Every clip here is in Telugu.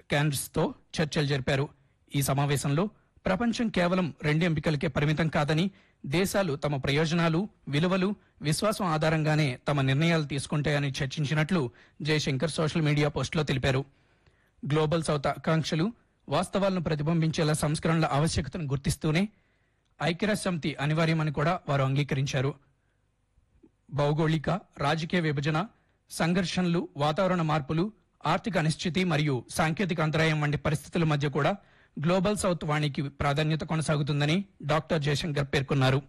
క్యాన్స్తో చర్చలు జరిపారు ఈ సమావేశంలో ప్రపంచం కేవలం రెండు ఎంపికలకే పరిమితం కాదని దేశాలు తమ ప్రయోజనాలు విలువలు విశ్వాసం ఆధారంగానే తమ నిర్ణయాలు తీసుకుంటాయని చర్చించినట్లు జయశంకర్ సోషల్ మీడియా పోస్టులో తెలిపారు గ్లోబల్ సౌత్ ఆకాంక్షలు వాస్తవాలను ప్రతిబింబించేలా సంస్కరణల ఆవశ్యకతను గుర్తిస్తూనే ఐక్యరాజ్య సమితి అనివార్యమని కూడా వారు అంగీకరించారు భౌగోళిక రాజకీయ విభజన సంఘర్షణలు వాతావరణ మార్పులు ఆర్థిక అనిశ్చితి మరియు సాంకేతిక అంతరాయం వంటి పరిస్థితుల మధ్య కూడా గ్లోబల్ సౌత్ వాణికి ప్రాధాన్యత కొనసాగుతుందని డాక్టర్ జయశంకర్ పేర్కొన్నారు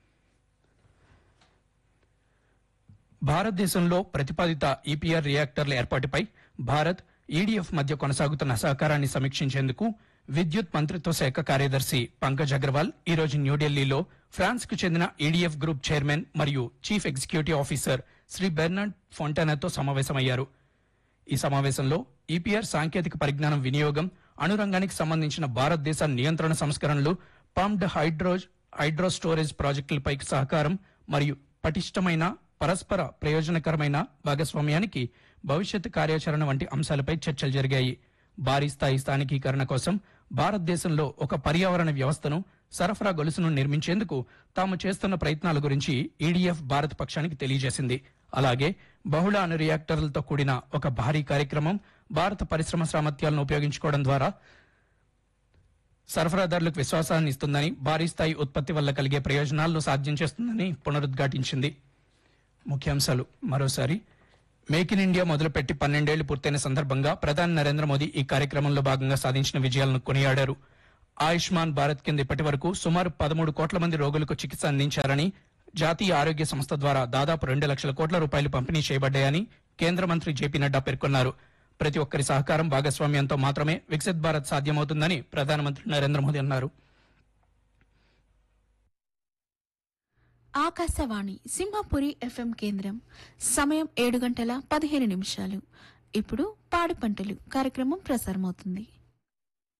భారతదేశంలో ప్రతిపాదిత ఈపీఆర్ రియాక్టర్ల ఏర్పాటుపై భారత్ ఈడీఎఫ్ మధ్య కొనసాగుతున్న సహకారాన్ని సమీక్షించేందుకు విద్యుత్ మంత్రిత్వ శాఖ కార్యదర్శి పంకజ్ అగర్వాల్ ఈ రోజు న్యూఢిల్లీలో ఫ్రాన్స్ కు చెందిన ఈడీఎఫ్ గ్రూప్ చైర్మన్ మరియు chief executive officer Shri Bernard ఫొంటానాతో సమావేశమయ్యారు ఈ సమావేశంలో ఈపీఆర్ సాంకేతిక పరిజ్ఞానం వినియోగం అణురంగానికి సంబంధించిన భారతదేశ నియంత్రణ సంస్కరణలు పంప్డ్ హైడ్రో హైడ్రో స్టోరేజ్ ప్రాజెక్టులపై సహకారం మరియు పటిష్టమైన పరస్పర ప్రయోజనకరమైన భాగస్వామ్యానికి భవిష్యత్ కార్యాచరణ వంటి అంశాలపై చర్చలు జరిగాయి భారీ స్థాయి స్థానికీకరణ కోసం భారతదేశంలో ఒక పర్యావరణ వ్యవస్థను సరఫరా గొలుసును నిర్మించేందుకు తాము చేస్తున్న ప్రయత్నాల గురించి ఈడీఎఫ్ భారత్ పక్షానికి తెలియజేసింది అలాగే బహుళ అణు రియాక్టర్లతో కూడిన ఒక భారీ కార్యక్రమం భారత పరిశ్రమ సామర్థ్యాలను ఉపయోగించుకోవడం ద్వారా సరఫరాదారులకు విశ్వాసాన్ని ఇస్తుందని భారీ స్థాయి ఉత్పత్తి వల్ల కలిగే ప్రయోజనాలను సాధ్యం చేస్తుందని పునరుద్ఘాటించింది ముఖ్యాంశాలు మరోసారి మేక్ ఇన్ ఇండియా మొదలుపెట్టి పన్నెండేళ్లు పూర్తయిన సందర్భంగా ప్రధాని నరేంద్ర మోదీ ఈ కార్యక్రమంలో భాగంగా సాధించిన విజయాలను కొనియాడారు ఆయుష్మాన్ భారత్ కింద ఇప్పటి వరకు సుమారు పదమూడు కోట్ల మంది రోగులకు చికిత్స అందించారని జాతీయ ఆరోగ్య సంస్థ ద్వారా దాదాపు రెండు లక్షల కోట్ల రూపాయలు పంపిణీ చేయబడ్డాయని కేంద్ర మంత్రి జేపీ నడ్డా పేర్కొన్నారు ప్రతి ఒక్కరి సహకారం భాగస్వామ్యంతో మాత్రమే వికసిత్ భారత్ సాధ్యమవుతుందని ప్రధానమంత్రి నరేంద్ర మోదీ అన్నారు ఆకాశవాణి సింహపురి ఎఫ్ఎం కేంద్రం సమయం ఏడు గంటల పదిహేను నిమిషాలు ఇప్పుడు పాడి పంటలు కార్యక్రమం ప్రసారమవుతుంది